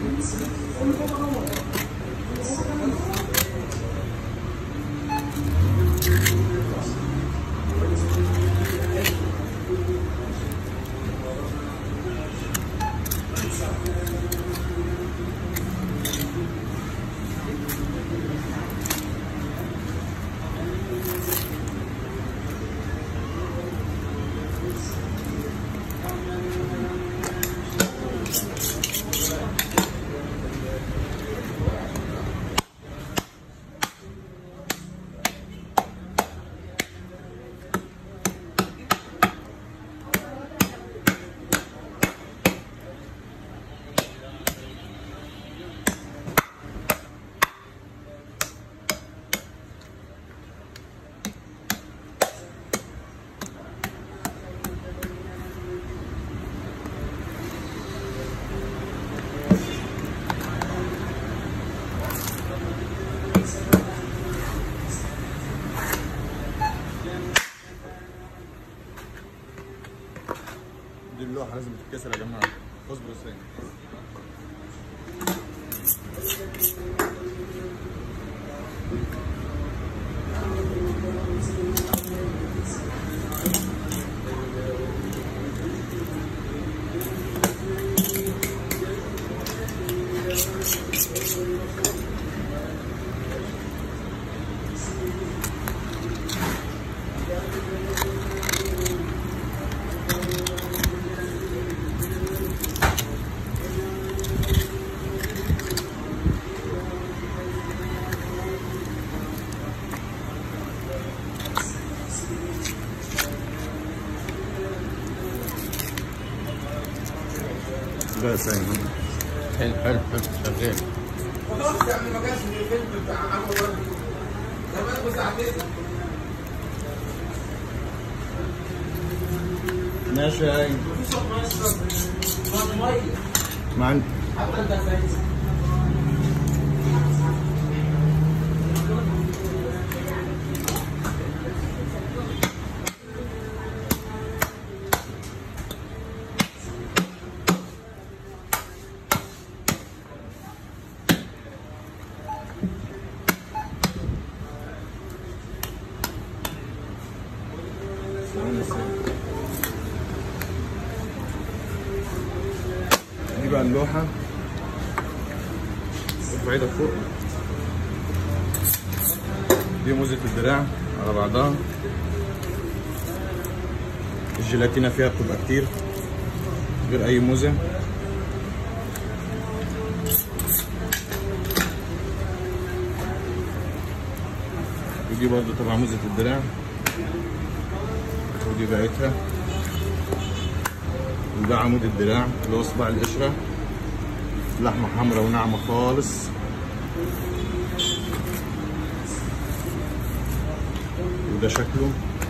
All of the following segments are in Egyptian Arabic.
دي اللوحه لازم تتكسر يا جماعه اصبروا ثانيه لا ثانيه حلو حلو حلو شغال خلاص يعني ما جاش من الفيلم بتاع عمرو برضه زمان ساعتين ماشي يا عين ما عندي حتى انت فاهم دي بقى اللوحه ارفع ايدك فوق دي موزة الدراع على بعضها الجيلاتينة فيها بتبقى كتير غير أي موزة ودي برضه تبع موزة الدراع ودي بقيتها وده عمود الدراع اللي هو صباع القشرة لحمة حمراء وناعمة خالص وده شكله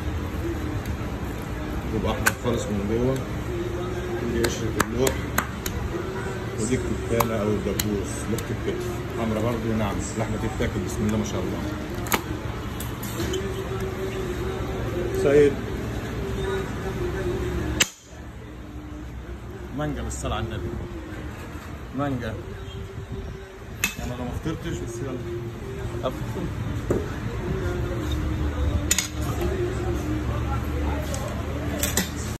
بيبقى أحمر خالص من جوه ودي قشرة اللوح ودي الكتانة أو الدبوس لوحة الكتف حمراء برضه وناعمة لحمة تتاكل بسم الله ما شاء الله سيد مانجا بالصلاة على النبي مانجا انا لو ما فطرتش بس يلا أفضل.